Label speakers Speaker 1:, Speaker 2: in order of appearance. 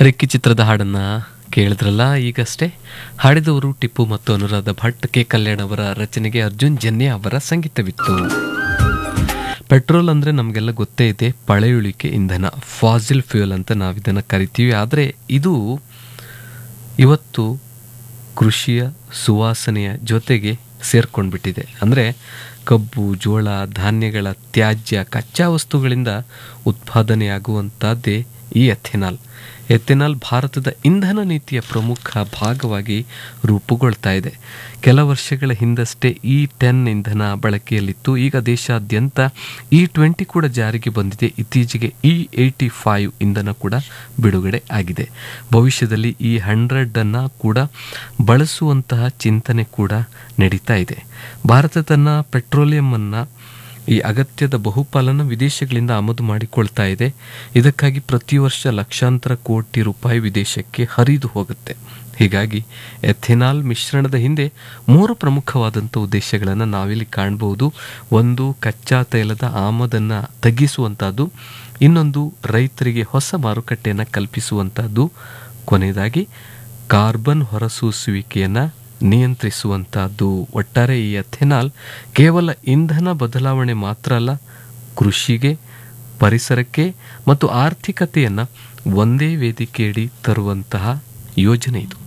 Speaker 1: Ricky ಚಿತ್ರದ ಹಾಡನ್ನ ಕೇಳಿದ್ರಲ್ಲ ಈಗಷ್ಟೇ ಹಾಡಿದವರು ಟಿಪ್ಪು ಮತ್ತು ಅನುರಾಧ ಭಟ್ ಕೆ ಕಲ್ಯಾಣ್ ಅವರ ರಚನೆಗೆ ಅರ್ಜುನ್ ಜನ್ಯ ಅವರ ಸಂಗೀತವಿತ್ತು ಪೆಟ್ರೋಲ್ ಅಂದರೆ ನಮಗೆಲ್ಲ ಗೊತ್ತೇ ಇದೆ ಪಳೆಯುಳಿಕೆ ಇಂಧನ ಫಾಸಿಲ್ ಫ್ಯೂಯಲ್ ಅಂತ ನಾವು ಇದನ್ನು ಕರಿತೀವಿ ಆದರೆ ಇದು ಇವತ್ತು ಕೃಷಿಯ ಸುವಾಸನೆಯ ಜೊತೆಗೆ ಸೇರ್ಕೊಂಡ್ಬಿಟ್ಟಿದೆ ಅಂದರೆ ಕಬ್ಬು ಜೋಳ ಧಾನ್ಯಗಳ ತ್ಯಾಜ್ಯ ಕಚ್ಚಾ ವಸ್ತುಗಳಿಂದ ಉತ್ಪಾದನೆಯಾಗುವಂಥದ್ದೇ ಈ ಎಥೆನಾಲ್ ಎಥೆನಾಲ್ ಭಾರತದ ಇಂಧನ ನೀತಿಯ ಪ್ರಮುಖ ಭಾಗವಾಗಿ ರೂಪುಗೊಳ್ತಾ ಇದೆ ಕೆಲ ವರ್ಷಗಳ ಹಿಂದಷ್ಟೇ ಇ ಟೆನ್ ಇಂಧನ ಬಳಕೆಯಲ್ಲಿತ್ತು ಈಗ ದೇಶಾದ್ಯಂತ ಇ ಟ್ವೆಂಟಿ ಕೂಡ ಜಾರಿಗೆ ಬಂದಿದೆ ಇತ್ತೀಚೆಗೆ ಇ ಏಯ್ಟಿ ಫೈವ್ ಇಂಧನ ಕೂಡ ಬಿಡುಗಡೆ ಆಗಿದೆ ಭವಿಷ್ಯದಲ್ಲಿ ಈ ಹಂಡ್ರೆಡನ್ನು ಕೂಡ ಬಳಸುವಂತಹ ಚಿಂತನೆ ಕೂಡ ನಡೀತಾ ಇದೆ ಭಾರತ ತನ್ನ ಪೆಟ್ರೋಲಿಯಮನ್ನು ಈ ಅಗತ್ಯದ ಬಹುಪಾಲನ್ನು ವಿದೇಶಗಳಿಂದ ಆಮದು ಮಾಡಿಕೊಳ್ತಾ ಇದೆ ಇದಕ್ಕಾಗಿ ಪ್ರತಿ ವರ್ಷ ಲಕ್ಷಾಂತರ ಕೋಟಿ ರೂಪಾಯಿ ವಿದೇಶಕ್ಕೆ ಹರಿದು ಹೋಗುತ್ತೆ ಹೀಗಾಗಿ ಎಥೆನಾಲ್ ಮಿಶ್ರಣದ ಹಿಂದೆ ಮೂರು ಪ್ರಮುಖವಾದಂಥ ಉದ್ದೇಶಗಳನ್ನು ನಾವಿಲ್ಲಿ ಕಾಣಬಹುದು ಒಂದು ಕಚ್ಚಾ ತೈಲದ ಆಮದನ್ನು ತಗ್ಗಿಸುವಂಥದ್ದು ಇನ್ನೊಂದು ರೈತರಿಗೆ ಹೊಸ ಮಾರುಕಟ್ಟೆಯನ್ನು ಕಲ್ಪಿಸುವಂಥದ್ದು ಕೊನೆಯದಾಗಿ ಕಾರ್ಬನ್ ಹೊರಸೂಸುವಿಕೆಯನ್ನು ನಿಯಂತ್ರಿಸುವಂತಹದ್ದು ಒಟ್ಟಾರೆ ಈ ಎಥೆನಾಲ್ ಕೇವಲ ಇಂಧನ ಬದಲಾವಣೆ ಮಾತ್ರ ಅಲ್ಲ ಕೃಷಿಗೆ ಪರಿಸರಕ್ಕೆ ಮತ್ತು ಆರ್ಥಿಕತೆಯನ್ನು ಒಂದೇ ವೇದಿಕೆಯಡಿ ತರುವಂತಹ ಯೋಜನೆ ಇದು